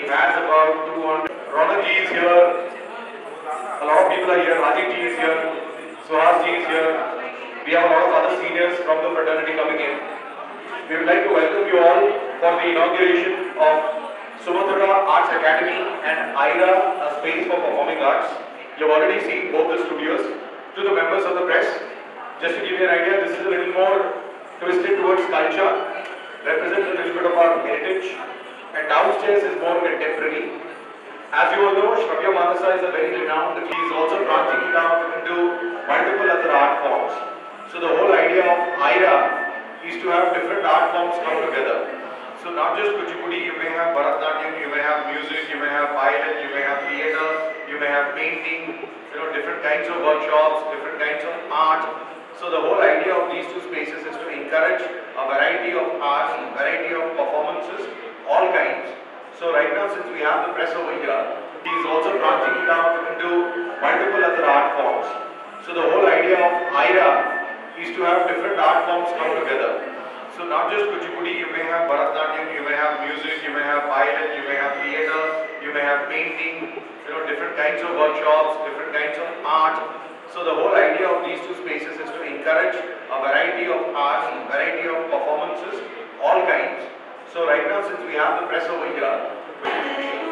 has about 200. Ronak ji is here. A lot of people are here. Rajiv ji is here. Suhas ji is here. We have a lot of other seniors from the fraternity coming in. We would like to welcome you all for the inauguration of Sumatra Arts Academy and IRA, a space for performing arts. You've already seen both the studios. To the members of the press, just to give you an idea, this is a little more twisted towards culture, represents a little bit of our heritage, and downstairs is more contemporary. As you all know, Shravya Manasa is a very renowned, he is also branching it out into multiple other art forms. So the whole idea of IRA is to have different art forms come together. So not just Kuchipudi, you may have Bharatanatyam, you may have music, you may have violin, you may have theatre, you may have painting, you know, different kinds of workshops, different kinds of art. So the whole idea of these two spaces is to encourage a variety of arts, a variety of performances, all kinds. So right now, since we have the press over here, he is also branching it out into multiple other art forms. So the whole idea of IRA is to have different art forms come together. So not just Kuchipudi, you may have Bharatanatyam, you may have music, you may have violin, you may have theatre, you may have painting, you know, different kinds of workshops, different kinds of art. So the whole idea of these two spaces is to encourage a variety of arts, a variety of performances, all kinds. So right now, since we have the press over here,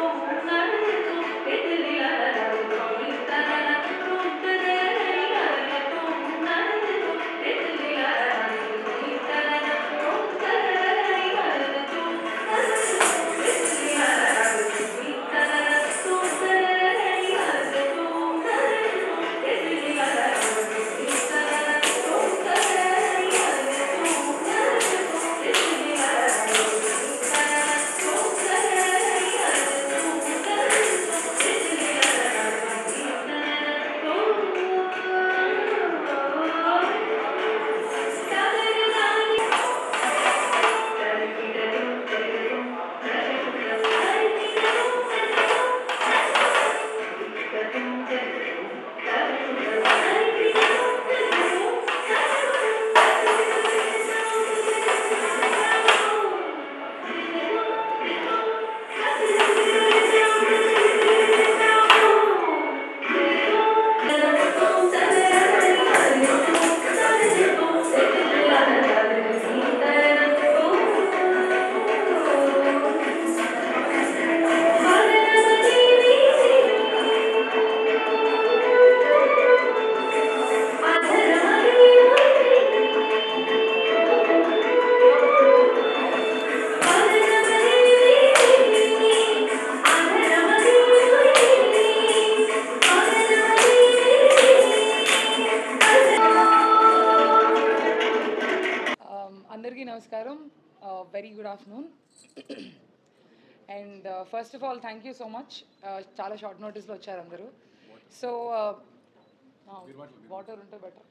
Um, అందరికీ నమస్కారం very good afternoon and first of all thank you so much చాలా short నోటీస్లో వచ్చారు అందరూ so water ఉంటే better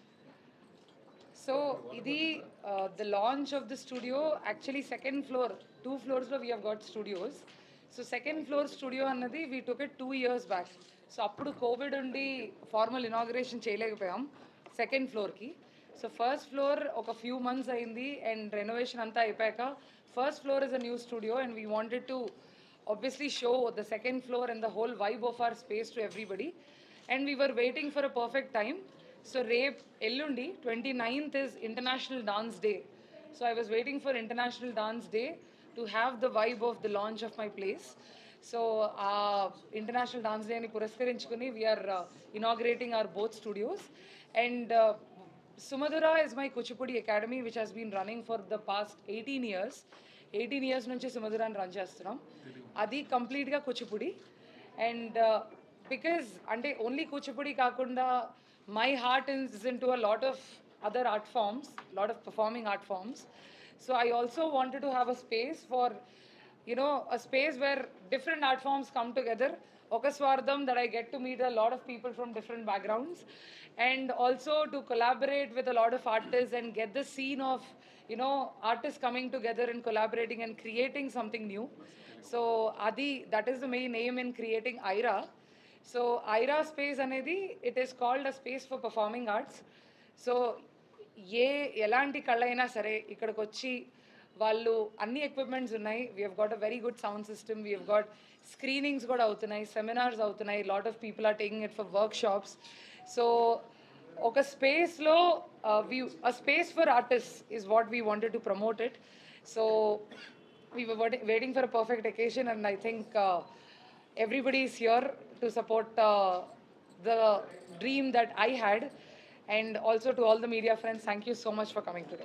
so ఇది the launch of the studio actually second floor two ఫ్లోర్స్లో we have got studios so second floor studio అన్నది we took it two years back so అప్పుడు covid ఉండి ఫార్మల్ ఇనాగ్రేషన్ చేయలేకపోయాం second ఫ్లోర్కి so first floor ఒక few months అయింది and renovation అంతా అయిపోయాక first floor is a new studio and we wanted to obviously show the second floor and the whole vibe of our space to everybody. And we were waiting for a perfect time. So Rape Ellundi, 29th is International Dance Day. So I was waiting for International Dance Day to have the vibe of the launch of my place. So uh, International Dance Day అని పురస్కరించుకుని we are uh, inaugurating our both studios. And uh, Sumadura is my Kuchipudi Academy, which has been running for the past 18 years. Eighteen years నుంచి సుమధురాన్ని run చేస్తున్నాం అది కంప్లీట్గా Kuchipudi and because అంటే only Kuchipudi కాకుండా my heart is into a lot of other art forms lot of performing art forms so I also wanted to have a space for you know, a space where different art forms come together. Oka Swardham, that I get to meet a lot of people from different backgrounds, and also to collaborate with a lot of artists and get the scene of, you know, artists coming together and collaborating and creating something new. So, Adi, that is the main aim in creating IRA. So, IRA space anedi, it is called a space for performing arts. So, ఏ ఎలాంటి కళ అయినా సరే ఇక్కడికి వచ్చి వాళ్ళు అన్ని ఎక్విప్మెంట్స్ ఉన్నాయి we have got a very good sound system we have got screenings కూడా అవుతున్నాయి సెమినార్స్ అవుతున్నాయి lot of people are taking it for workshops so ఒక స్పేస్లో we a space for artist is what we wanted to promote it so we were wait- waiting for a perfect occasion and i think uh, everybody is here to support uh, the dream that i had and also to all the media friends thank you so much for coming today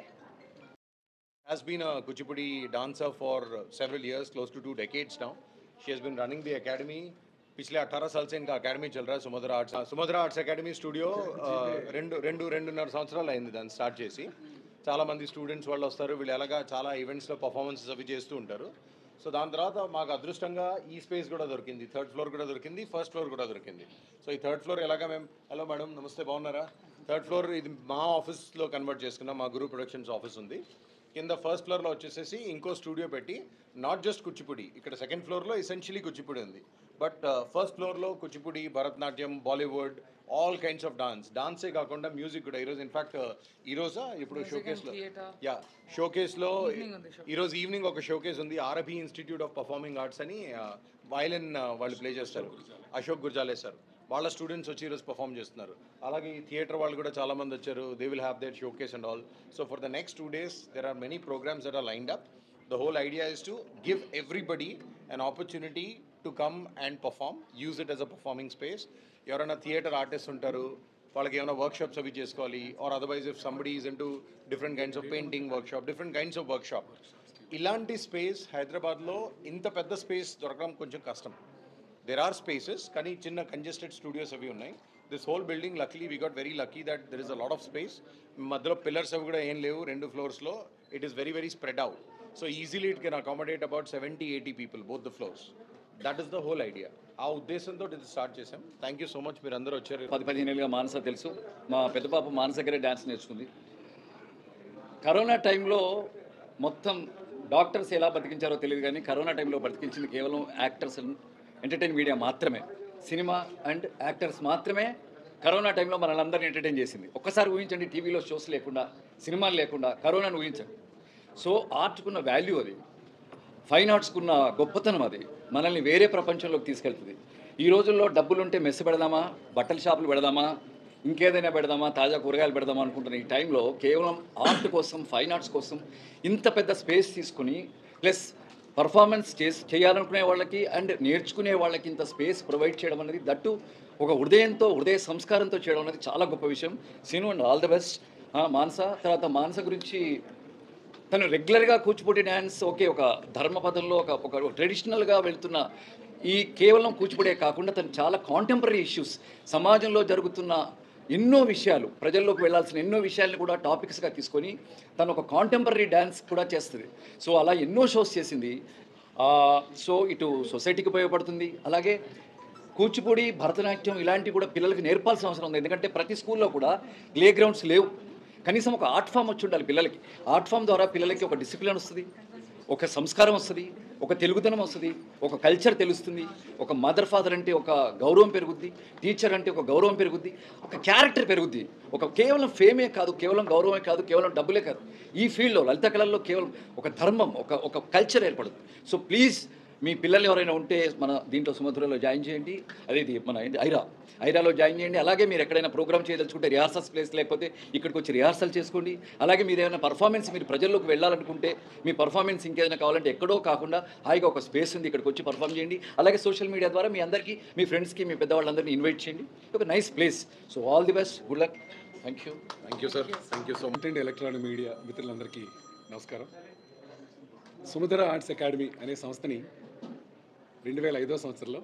has been a Kuchipudi dancer for several years, close to two decades now. She has been running the academy. पिछले 18 साल से इनका academy चल रहा है సుమధుర arts సుమధుర arts academy studio రెండు రెండు రెండున్నర సంవత్సరాలు అయింది దాన్ని స్టార్ట్ చేసి చాలా మంది స్టూడెంట్స్ వాళ్ళు వస్తారు వీళ్ళు ఎలాగా చాలా ఈవెంట్స్లో పర్ఫార్మెన్సెస్ అవి చేస్తూ ఉంటారు సో దాని తర్వాత మాకు అదృష్టంగా ఈ స్పేస్ కూడా దొరికింది థర్డ్ ఫ్లోర్ కూడా దొరికింది ఫస్ట్ ఫ్లోర్ కూడా దొరికింది సో ఈ థర్డ్ ఫ్లోర్ ఎలాగా మేము హలో మేడం నమస్తే బాగున్నారా థర్డ్ ఫ్లోర్ ఇది మా ఆఫీస్లో కన్వర్ట్ చేసుకున్నాం మా గురు ప్రొడక్షన్స్ ఆఫీస్ ఉంది కింద ఫస్ట్ ఫ్లోర్లో వచ్చేసేసి ఇంకో స్టూడియో పెట్టి నాట్ జస్ట్ కుచిపుడి ఇక్కడ సెకండ్ ఫ్లోర్లో ఎసెన్షియలీ కుచిపుడి ఉంది బట్ ఫస్ట్ ఫ్లోర్లో Kuchipudi Bharatanatyam Bollywood all kinds of dance డాన్సే కాకుండా మ్యూజిక్ కూడా ఈరోజు ఇన్ఫాక్ట్ ఈరోజా ఇప్పుడు షోకేస్లో theatre. యా షోకేస్లో Evening ఉంది show. ఈరోజు ఈవినింగ్ ఒక షోకేస్ ఉంది RB institute of performing arts అని వయలిన్ వాళ్ళు ప్లే చేస్తారు అశోక్ గుర్జాలే సార్ వాళ్ళ స్టూడెంట్స్ వచ్చి ఈరోజు పర్ఫామ్ చేస్తున్నారు అలాగే ఈ థియేటర్ వాళ్ళు కూడా చాలా మంది వచ్చారు they will have their showcase and all so for the next two days there are many programmes that are lined up the whole idea is to give everybody an opportunity to come and perform use it as a performing space ఎవరైనా theatre artist ఉంటారు వాళ్ళకి ఏమైనా workshops అవి చేసుకోవాలి or otherwise if somebody is into different kinds of painting workshop different kinds of work workshop ఇలాంటి space హైదరాబాద్లో ఇంత పెద్ద స్పేస్ దొరకడం కొంచెం కష్టం దెర్ ఆర్ స్పేసెస్ కానీ చిన్న కంజెస్టెడ్ స్టూడియోస్ అవి ఉన్నాయి this whole building luckily we got very lucky that there is a lot of space మధ్యలో పిల్లర్స్ అవి కూడా ఏం లేవు రెండు ఫ్లోర్స్లో it is very very spread out so easily it can accommodate about seventy eighty people both the floors that is the whole idea ఆ ఉద్దేశంతో ఇది స్టార్ట్ చేసాం థ్యాంక్ యూ సో మచ్ మీరు అందరూ వచ్చారు పది పదిహేను ఏళ్ళుగా మానస తెలుసు మా పెద్ద పాప మానస దగ్గరే డ్యాన్స్ నేర్చుకుంది కరోనా టైంలో మొత్తం డాక్టర్స్ ఎలా బతికించారో తెలియదు కానీ కరోనా టైంలో బతికించింది కేవలం యాక్టర్స్ ఎంటర్టైన్ మీడియా మాత్రమే సినిమా అండ్ యాక్టర్స్ మాత్రమే కరోనా టైంలో మనల్ని అందరినీ ఎంటర్టైన్ చేసింది ఒక్కసారి ఊహించండి టీవీలో షోస్ లేకుండా సినిమాలు లేకుండా కరోనాను ఊహించండి సో ఆర్ట్కున్న వాల్యూ అది ఫైన్ ఆర్ట్స్కున్న గొప్పతనం అది మనల్ని వేరే ప్రపంచంలోకి తీసుకెళ్తుంది ఈ రోజుల్లో డబ్బులుంటే మెస్సు పెడదామా బట్టల షాపులు పెడదామా ఇంకేదైనా పెడదామా తాజా కూరగాయలు పెడదామా అనుకుంటున్న ఈ టైంలో కేవలం ఆర్ట్ కోసం ఫైన్ ఆర్ట్స్ కోసం ఇంత పెద్ద స్పేస్ తీసుకుని ప్లస్ పర్ఫార్మెన్స్ చేసి చేయాలనుకునే వాళ్ళకి అండ్ నేర్చుకునే వాళ్ళకి ఇంత స్పేస్ ప్రొవైడ్ చేయడం అనేది దట్టు ఒక హృదయంతో హృదయ సంస్కారంతో చేయడం అనేది చాలా గొప్ప విషయం Seenu and all the best Manasa తర్వాత మానస గురించి తను రెగ్యులర్గా కూచిపూడి డ్యాన్స్ ఓకే ఒక ధర్మపదంలో ఒక ఒక ట్రెడిషనల్గా వెళ్తున్న ఈ కేవలం కూచిపూడే కాకుండా తను చాలా కాంటెంపరీ ఇష్యూస్ సమాజంలో జరుగుతున్న ఎన్నో విషయాలు ప్రజల్లోకి వెళ్ళాల్సిన ఎన్నో విషయాలను కూడా టాపిక్స్గా తీసుకొని తను ఒక కాంటెంపరీ డ్యాన్స్ కూడా చేస్తుంది సో అలా ఎన్నో షోస్ చేసింది ఆ, సో ఇటు సొసైటీకి ఉపయోగపడుతుంది అలాగే కూచిపూడి భరతనాట్యం ఇలాంటివి కూడా పిల్లలకి నేర్పాల్సిన అవసరం ఉంది ఎందుకంటే ప్రతి స్కూల్లో కూడా ప్లే గ్రౌండ్స్ లేవు కనీసం ఒక ఆర్ట్ ఫామ్ వచ్చి ఉండాలి పిల్లలకి ఆర్ట్ ఫామ్ ద్వారా పిల్లలకి ఒక డిసిప్లిన్ వస్తుంది ఒక సంస్కారం వస్తుంది ఒక తెలుగుదనం వస్తుంది ఒక కల్చర్ తెలుస్తుంది ఒక మదర్ ఫాదర్ అంటే ఒక గౌరవం పెరుగుద్ది టీచర్ అంటే ఒక గౌరవం పెరుగుద్ది ఒక క్యారెక్టర్ పెరుగుద్ది ఒక కేవలం ఫేమే కాదు కేవలం గౌరవమే కాదు కేవలం డబ్బులే కాదు ఈ ఫీల్డ్లో లలిత కళల్లో కేవలం ఒక ధర్మం ఒక ఒక కల్చర్ ఏర్పడుతుంది సో ప్లీజ్ మీ పిల్లలు ఎవరైనా ఉంటే మన దీంట్లో సుమధురలో జాయిన్ చేయండి అదే ఇది మన ఏంటి ఐరా ఐరాలో జాయిన్ చేయండి అలాగే మీరు ఎక్కడైనా ప్రోగ్రామ్ చేయదలుచుకుంటే రిహార్సల్స్ ప్లేస్ లేకపోతే ఇక్కడికి వచ్చి రిహార్సల్ చేసుకోండి అలాగే మీరు ఏమైనా పర్ఫార్మెన్స్ మీరు ప్రజల్లోకి వెళ్ళాలనుకుంటే మీ పర్ఫార్మెన్స్ ఇంకేదైనా కావాలంటే ఎక్కడో కాకుండా హాయిగా ఒక స్పేస్ ఉంది ఇక్కడికి వచ్చి పర్ఫామ్ చేయండి అలాగే సోషల్ మీడియా ద్వారా మీ అందరికీ మీ ఫ్రెండ్స్కి మీ పెద్దవాళ్ళందరినీ ఇన్వైట్ చేయండి ఒక nice place so all the best good luck thank you thank you sir thank you so much content electronic media మిత్రులందరికీ నమస్కారం సుముద్ర ఆర్ట్స్ అకాడమీ అనే సంస్థని రెండు వేల ఐదో సంవత్సరంలో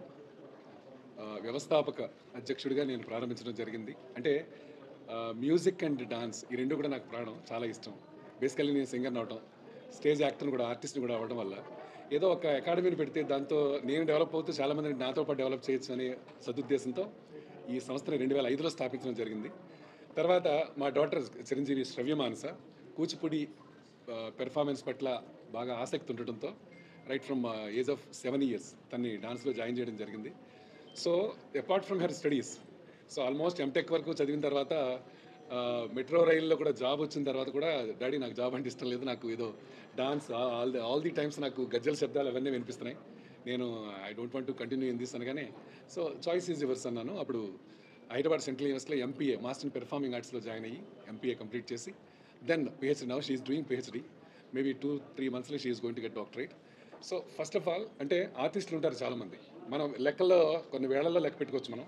ఆ, వ్యవస్థాపక అధ్యక్షుడిగా నేను ప్రారంభించడం జరిగింది అంటే ఆ, మ్యూజిక్ అండ్ డాన్స్ ఈ రెండు కూడా నాకు ప్రాణం చాలా ఇష్టం బేసికల్లీ నేను సింగర్ అవడం స్టేజ్ యాక్టర్ని కూడా ఆర్టిస్ట్ని కూడా అవ్వడం వల్ల ఏదో ఒక అకాడమీని పెడితే దాంతో నేను డెవలప్ అవుతూ చాలామందిని నాతో పాటు డెవలప్ చేయొచ్చు అనే సదుద్దేశంతో ఈ సంస్థని రెండు వేల ఐదులో స్థాపించడం జరిగింది తర్వాత మా డాటర్ చిరంజీవి శ్రవ్యమానస కూచిపూడి పెర్ఫార్మెన్స్ పట్ల బాగా ఆసక్తి ఉండటంతో right from age of seven years తన్ని డాన్స్లో జాయిన్ చేయడం జరిగింది so apart from her studies so almost MTech వరకు చదివిన తర్వాత మెట్రో రైల్లో కూడా జాబ్ వచ్చిన తర్వాత కూడా డాడీ నాకు జాబ్ అంటే ఇష్టం లేదు నాకు ఏదో dance all the all the times నాకు గజ్జల శబ్దాలు అవన్నీ వినిపిస్తున్నాయి నేను I don't want to continue in this అనగానే సో చాయిస్ ఈజ్ యువర్స్ అన్నాను అప్పుడు హైదరాబాద్ సెంట్రల్ యూనివర్సిటీలో ఎంపీఏ మాస్టర్ ఇన్ పెర్ఫార్మింగ్ ఆర్ట్స్లో జాయిన్ అయ్యి ఎంపీఏ కంప్లీట్ చేసి then PhD now she is doing PhD maybe two three మంత్స్లో she is going to get doctorate so first of all అంటే ఆర్టిస్టులు ఉంటారు చాలామంది మనం లెక్కల్లో కొన్ని వేళల్లో లెక్క పెట్టుకోవచ్చు మనం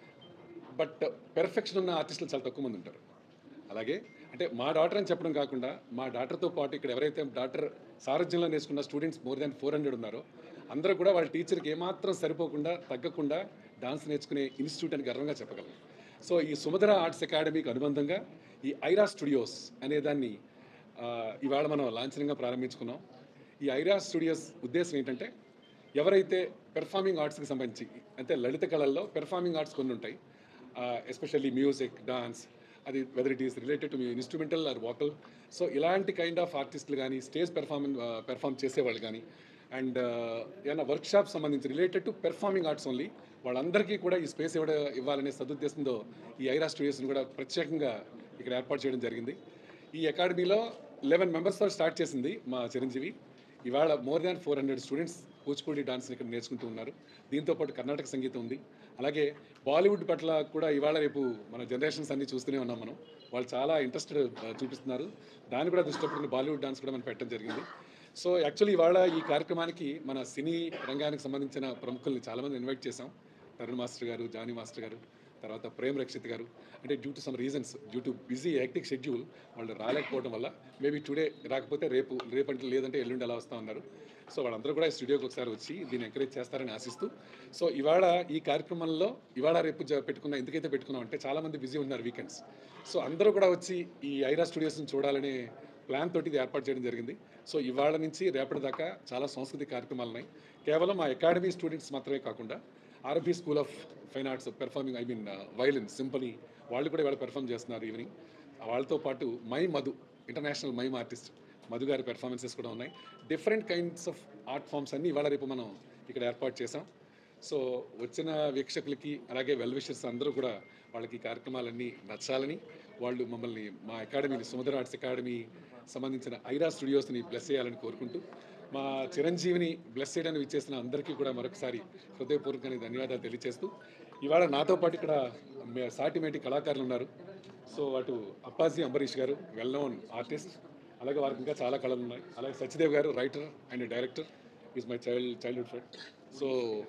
బట్ పెర్ఫెక్షన్ ఉన్న ఆర్టిస్టులు చాలా తక్కువ మంది ఉంటారు అలాగే అంటే మా డాటర్ అని చెప్పడం కాకుండా మా డాటర్తో పాటు ఇక్కడ ఎవరైతే డాక్టర్ సారథ్యంలో నేర్చుకున్న students more than four hundred ఉన్నారో అందరూ కూడా వాళ్ళ టీచర్కి ఏమాత్రం సరిపోకుండా తగ్గకుండా డాన్స్ నేర్చుకునే ఇన్స్టిట్యూట్ అని గర్వంగా చెప్పగలం సో ఈ సుమధుర ఆర్ట్స్ అకాడమీకి అనుబంధంగా ఈ ఐరా స్టూడియోస్ అనే దాన్ని ఆ, ఇవాళ మనం లాంఛనంగా ప్రారంభించుకున్నాం ఈ ఐరా స్టూడియోస్ ఉద్దేశం ఏంటంటే ఎవరైతే పెర్ఫార్మింగ్ ఆర్ట్స్కి సంబంధించి అంటే లలిత కళల్లో పెర్ఫార్మింగ్ ఆర్ట్స్ కొన్ని ఉంటాయి ఎస్పెషల్లీ మ్యూజిక్ డాన్స్ అది whether it is related to instrumental or vocal so ఇలాంటి కైండ్ ఆఫ్ ఆర్టిస్టులు కానీ స్టేజ్ పెర్ఫార్మెన్స్ పెర్ఫామ్ చేసేవాళ్ళు కానీ అండ్ ఏమైనా వర్క్ షాప్ సంబంధించి related to performing arts only వాళ్ళందరికీ కూడా ఈ స్పేస్ ఇవ్వడ ఇవ్వాలనే సదుద్దేశంతో ఈ ఐరా స్టూడియోస్ని కూడా ప్రత్యేకంగా ఇక్కడ ఏర్పాటు చేయడం జరిగింది ఈ అకాడమీలో లెవెన్ మెంబర్స్తో స్టార్ట్ చేసింది మా చిరంజీవి ఇవాళ more than four hundred students Kuchipudi dance ఇక్కడ నేర్చుకుంటూ ఉన్నారు దీంతో పాటు కర్ణాటక సంగీతం ఉంది అలాగే బాలీవుడ్ పట్ల కూడా ఇవాళ రేపు మన జనరేషన్స్ అన్ని చూస్తూనే ఉన్నాం మనం వాళ్ళు చాలా ఇంట్రెస్టెడ్ చూపిస్తున్నారు దాన్ని కూడా దృష్టి పెట్టుకుని బాలీవుడ్ డాన్స్ కూడా మనం పెట్టడం జరిగింది సో యాక్చువల్లీ ఇవాళ ఈ కార్యక్రమానికి మన సినీ రంగానికి సంబంధించిన ప్రముఖుల్ని చాలామంది ఇన్వైట్ చేశాం Tarun master garu Johnny master garu తర్వాత ప్రేమ్ రక్షిత్ గారు అంటే due to some reasons due to busy hectic schedule వాళ్ళు రాలేకపోవడం వల్ల మేబీ టుడే రాకపోతే రేపు రేపంటే లేదంటే ఎల్లుండి అలా వస్తూ ఉన్నారు సో వాళ్ళందరూ కూడా ఈ స్టూడియోకి ఒకసారి వచ్చి దీన్ని ఎంకరేజ్ చేస్తారని ఆశిస్తూ సో ఇవాళ ఈ కార్యక్రమంలో ఇవాళ రేపు జ- పెట్టుకున్న ఎందుకైతే పెట్టుకున్నాం అంటే చాలామంది బిజీ ఉన్నారు వీకెండ్స్ సో అందరూ కూడా వచ్చి ఈ ఐరా స్టూడియోస్ని చూడాలనే ప్లాన్ తోటి ఇది ఏర్పాటు చేయడం జరిగింది సో ఇవాళ నుంచి రేపటి దాకా చాలా సాంస్కృతిక కార్యక్రమాలు ఉన్నాయి కేవలం మా అకాడమీ స్టూడెంట్స్ మాత్రమే కాకుండా RB school of fine arts performing I mean violin symphony వాళ్ళు కూడా ఇవాళ పెర్ఫామ్ చేస్తున్నారు ఈవినింగ్ వాళ్ళతో పాటు my Madhu international mime artist Madhu గారి పెర్ఫార్మెన్సెస్ కూడా ఉన్నాయి different kinds of art forms అన్నీ ఇవాళ రేపు మనం ఇక్కడ ఏర్పాటు చేసాం సో వచ్చిన వీక్షకులకి అలాగే వెల్ విషర్స్ అందరూ కూడా వాళ్ళకి ఈ కార్యక్రమాలన్నీ నచ్చాలని వాళ్ళు మమ్మల్ని మా అకాడమీని సుమధుర ఆర్ట్స్ అకాడమీ సంబంధించిన ఐరా స్టూడియోస్ని బ్లెస్ చేయాలని కోరుకుంటూ మా చిరంజీవిని బ్లెస్ చేయడానికి ఇచ్చేసిన అందరికీ కూడా మరొకసారి హృదయపూర్వకంగా ధన్యవాదాలు తెలియజేస్తూ ఇవాళ నాతో పాటు ఇక్కడ మే- సాటిమేటి కళాకారులు ఉన్నారు సో అటు అప్పాజీ అంబరీష్ గారు వెల్ నోన్ ఆర్టిస్ట్ అలాగే వారికి ఇంకా చాలా కళలు ఉన్నాయి అలాగే Satyadev garu writer and director is my child childhood friend so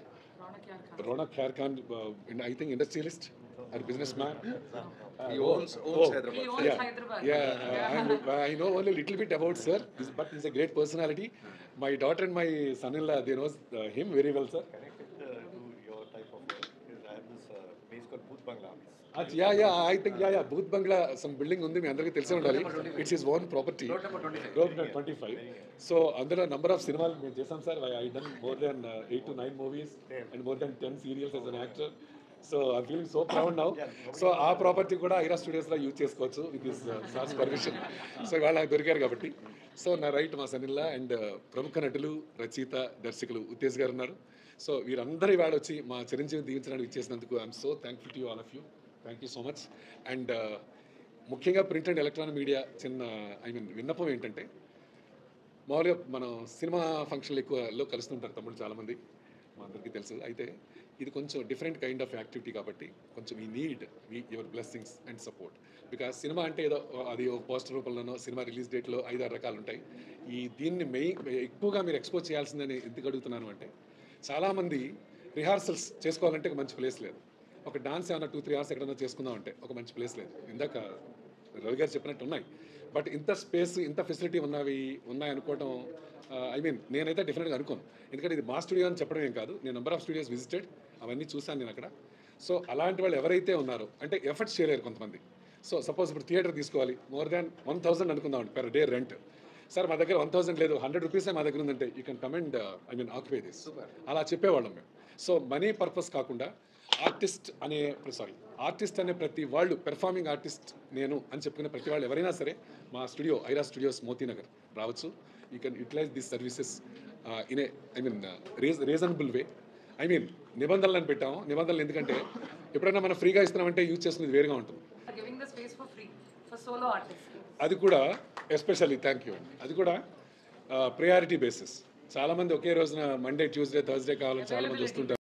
Ronak Kher Khan I think industrialist and business man He owns, owns Hyderabad. He owns yeah. Hyderabad. Yeah, uh, and I know only a little bit about sir, He's- but he's a great personality. My daughter and my son-in-law, they know uh, him very well, sir. connected uh, to your type of work is I have this uh, place called Booth Bangla. Uh, yeah, yeah, I think, yeah, yeah, Booth Bangla, some building ఉంది మీ అందరికీ తెలిసే ఉండాలి it's his own property road number twenty five so అందులో number of సినిమాలు మేము చేసాం sir I done more than eight to nine movies and more than ten serials as an actor so I feeling so proud now so ఆ property కూడా Aira స్టూడియోస్లో use చేసుకోవచ్చు with this sir's permission so ఇవాళ నాకు దొరికారు కాబట్టి so నా right మా సనిల్లా అండ్ ప్రముఖ నటులు రచయిత దర్శకులు ఉత్తేజ్ గారు ఉన్నారు సో వీరందరూ ఇవాళ వచ్చి మా చిరంజీవి దీవించడానికి ఇచ్చేసినందుకు I'm so thankful to all of you thank you so much and ముఖ్యంగా ప్రింట్ అండ్ ఎలక్ట్రానిక్ మీడియా చిన్న ఐ మీన్ విన్నపం ఏంటంటే మామూలుగా మనం సినిమా ఫంక్షన్లు ఎక్కువలో కలుస్తుంటారు తమ్ముడు చాలామంది మా అందరికీ తెలుసు అయితే ఇది కొంచెం డిఫరెంట్ కైండ్ ఆఫ్ యాక్టివిటీ కాబట్టి కొంచెం ఈ need we your blessings and support because cinema అంటే ఏదో అది ఒక పోస్టర్ రూపంలోనో సినిమా రిలీజ్ డేట్లో ఐదారు రకాలు ఉంటాయి ఈ దీన్ని మెయిన్ ఎక్కువగా మీరు ఎక్స్పోజ్ చేయాల్సిందని ఎందుకు అడుగుతున్నాను అంటే చాలామంది రిహార్సల్స్ చేసుకోవాలంటే ఒక మంచి ప్లేస్ లేదు ఒక డాన్స్ ఏమైనా టూ త్రీ అవర్స్ ఎక్కడైనా చేసుకుందాం అంటే ఒక మంచి ప్లేస్ లేదు ఇందాక రవి గారు చెప్పినట్టు ఉన్నాయి బట్ ఇంత స్పేస్ ఇంత ఫెసిలిటీ ఉన్నవి ఉన్నాయి అనుకోవడం ఐ మీన్ నేనైతే డెఫినెట్గా అనుకోను ఎందుకంటే ఇది మా స్టూడియో అని చెప్పడం ఏం కాదు నేను నెంబర్ ఆఫ్ స్టూడియోస్ విజిటెడ్ అవన్నీ చూశాను నేను అక్కడ సో అలాంటి వాళ్ళు ఎవరైతే ఉన్నారో అంటే ఎఫర్ట్స్ చేయలేరు కొంతమంది సో సపోజ్ ఇప్పుడు థియేటర్ తీసుకోవాలి మోర్ దాన్ వన్ థౌసండ్ అనుకుందాం పెర్ డే రెంట్ సార్ మా దగ్గర వన్ థౌసండ్ లేదు హండ్రెడ్ రూపీసే మా దగ్గర ఉందంటే you can command I mean occupy this అలా చెప్పేవాళ్ళం మేము సో మనీ పర్పస్ కాకుండా ఆర్టిస్ట్ అనే సారీ ఆర్టిస్ట్ అనే ప్రతి వాళ్ళు పెర్ఫార్మింగ్ ఆర్టిస్ట్ నేను అని చెప్పుకునే ప్రతి వాళ్ళు ఎవరైనా సరే మా స్టూడియో ఐరా స్టూడియోస్ మోతీనగర్ రావచ్చు you can utilize this services in a I mean రీజ రీజనబుల్ వే ఐ మీన్ నిబంధనలు అని పెట్టాము నిబంధనలు ఎందుకంటే ఎప్పుడైనా మనం ఫ్రీగా ఇస్తున్నామంటే యూజ్ చేసుకునేది వేరుగా ఉంటుంది Giving the space for free for solo artists. అది కూడా ఎస్పెషల్లీ థ్యాంక్ యూ అండి అది కూడా ప్రయారిటీ బేసిస్ చాలామంది ఒకే రోజున మండే ట్యూస్డే థర్స్డే కావాలని చాలామంది వస్తుంటారు